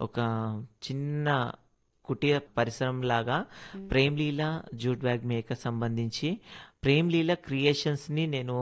ఒక చిన్న కుటీర పరిశ్రమలాగా Prem Leela jute bag maker సంబంధించి ప్రేమ్ లీల క్రియేషన్స్ని నేను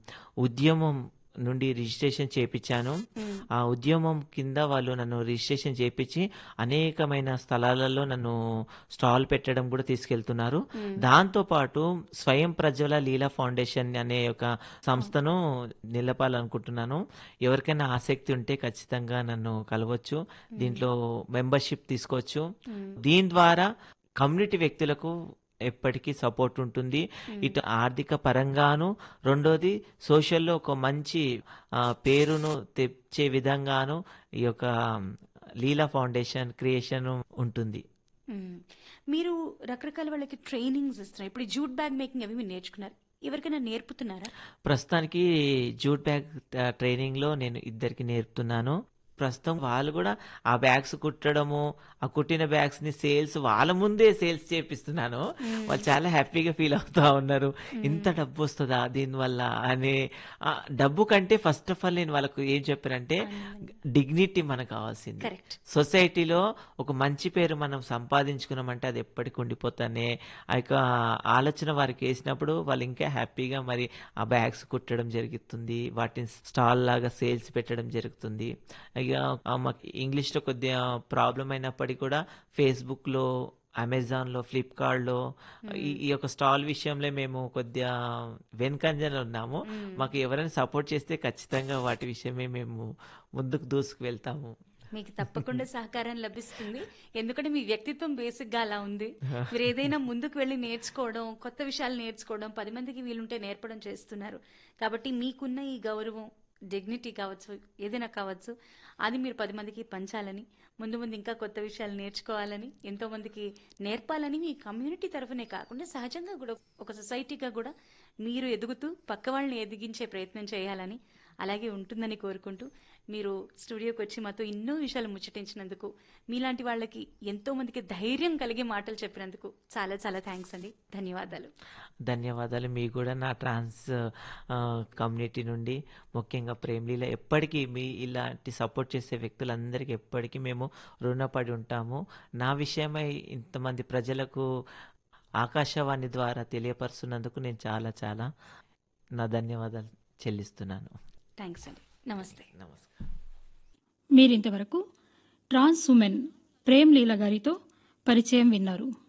ఉద్యమం నుండి రిజిస్ట్రేషన్ చేపించాను ఆ ఉద్యమం కింద వాళ్ళు నన్ను రిజిస్ట్రేషన్ చేపించి అనేకమైన స్థలాలలో నన్ను స్టాల్ పెట్టడం కూడా తీసుకెళ్తున్నారు దాంతో పాటు స్వయం ప్రజ్వల లీలా ఫౌండేషన్ అనే ఒక సంస్థను నిలపాలనుకుంటున్నాను ఎవరికైనా ఆసక్తి ఉంటే ఖచ్చితంగా నన్ను కలవచ్చు దీంట్లో మెంబర్షిప్ తీసుకోవచ్చు దీని ద్వారా కమ్యూనిటీ వ్యక్తులకు ఎప్పటికీ సపోర్ట్ ఉంటుంది ఇటు ఆర్థిక పరంగాను రెండోది సోషల్లో ఒక మంచి ఆ, పేరును తెచ్చే విధంగాను ఈ యొక్క లీలా ఫౌండేషన్ క్రియేషన్ ఉంటుంది మ్మ్. మీరు రకరకాల వాళ్ళకి ట్రైనింగ్స్ ఇస్తున్నారు ఇప్పుడు ఈ జూట్ బ్యాగ్ మేకింగ్ అవి మీరు నేర్చుకున్నారు ఎవరికైనా నేర్పుతున్నారా ప్రస్తుతానికి జూట్ బ్యాగ్ ఆ, ట్రైనింగ్లో నేను ఇద్దరికి నేర్పుతున్నాను ప్రస్తుతం వాళ్ళు కూడా ఆ బ్యాగ్స్ కుట్టడము ఆ కుట్టిన బ్యాగ్స్ ని సేల్స్ వాళ్ళ ముందే సేల్స్ చేపిస్తున్నాను వాళ్ళు చాలా హ్యాపీగా ఫీల్ అవుతా ఉన్నారు ఇంత డబ్బు వస్తుందా దీనివల్ల అనే ఆ, డబ్బు కంటే ఫస్ట్ ఆఫ్ ఆల్ నేను వాళ్ళకు ఏం చెప్పానంటే డిగ్నిటీ మనకు కావాల్సింది కరెక్ట్ సొసైటీలో ఒక మంచి పేరు మనం సంపాదించుకున్నామంటే అది ఎప్పటికి ఉండిపోతానే ఆ యొక్క ఆలోచన వారికి వేసినప్పుడు వాళ్ళు ఇంకా హ్యాపీగా మరి ఆ బ్యాగ్స్ కుట్టడం జరుగుతుంది వాటిని స్టాల్ లాగా సేల్స్ పెట్టడం జరుగుతుంది ఇక ఆ మాకు ఇంగ్లీష్లో కొద్దిగా ప్రాబ్లం అయినప్పటికీ కూడా ఫేస్బుక్లో అమెజాన్లో ఫ్లిప్కార్ట్లో ఈ ఈ యొక్క స్టాల్ విషయంలో మేము కొద్దిగా వెనుకంజన ఉన్నాము మాకు ఎవరైనా సపోర్ట్ చేస్తే ఖచ్చితంగా వాటి విషయమే మేము ముందుకు దూసుకు వెళ్తాము మీకు తప్పకుండా సహకారం లభిస్తుంది ఎందుకంటే మీ వ్యక్తిత్వం బేసిక్ గా అలా ఉంది మీరు ఏదైనా ముందుకు వెళ్ళి నేర్చుకోవడం కొత్త విషయాలు నేర్చుకోవడం పది మందికి వీలుంటే నేర్పడం చేస్తున్నారు కాబట్టి మీకున్న ఈ గౌరవం డిగ్నిటీ కావచ్చు ఏదైనా కావచ్చు అది మీరు పది మందికి పంచాలని ముందు ముందు ఇంకా కొత్త విషయాలు నేర్చుకోవాలని ఎంతో మందికి నేర్పాలని మీ కమ్యూనిటీ తరఫునే కాకుండా సహజంగా కూడా ఒక సొసైటీగా కూడా మీరు ఎదుగుతూ పక్క వాళ్ళని ఎదిగించే ప్రయత్నం చేయాలని అలాగే ఉంటుందని కోరుకుంటూ మీరు స్టూడియోకి వచ్చి మాతో ఎన్నో విషయాలు ముచ్చటించినందుకు మీలాంటి వాళ్ళకి ఎంతో మందికి ధైర్యం కలిగే మాటలు చెప్పినందుకు చాలా చాలా థ్యాంక్స్ అండి ధన్యవాదాలు ధన్యవాదాలు మీకు కూడా నా ట్రాన్స్ ఆ, కమ్యూనిటీ నుండి ముఖ్యంగా ప్రేమ్లీల ఎప్పటికీ మీ ఇలాంటి సపోర్ట్ చేసే వ్యక్తులందరికీ ఎప్పటికీ మేము రుణపడి ఉంటాము నా విషయమై ఇంతమంది ప్రజలకు ఆకాశవాణి ద్వారా తెలియపరుస్తున్నందుకు నేను చాలా చాలా నా ధన్యవాదాలు చెల్లిస్తున్నాను థ్యాంక్స్ అండి నమస్తే నమస్కారం మీరింతవరకు ట్రాన్స్ ఉమెన్ ప్రేమ్ లీల గారితో పరిచయం విన్నారు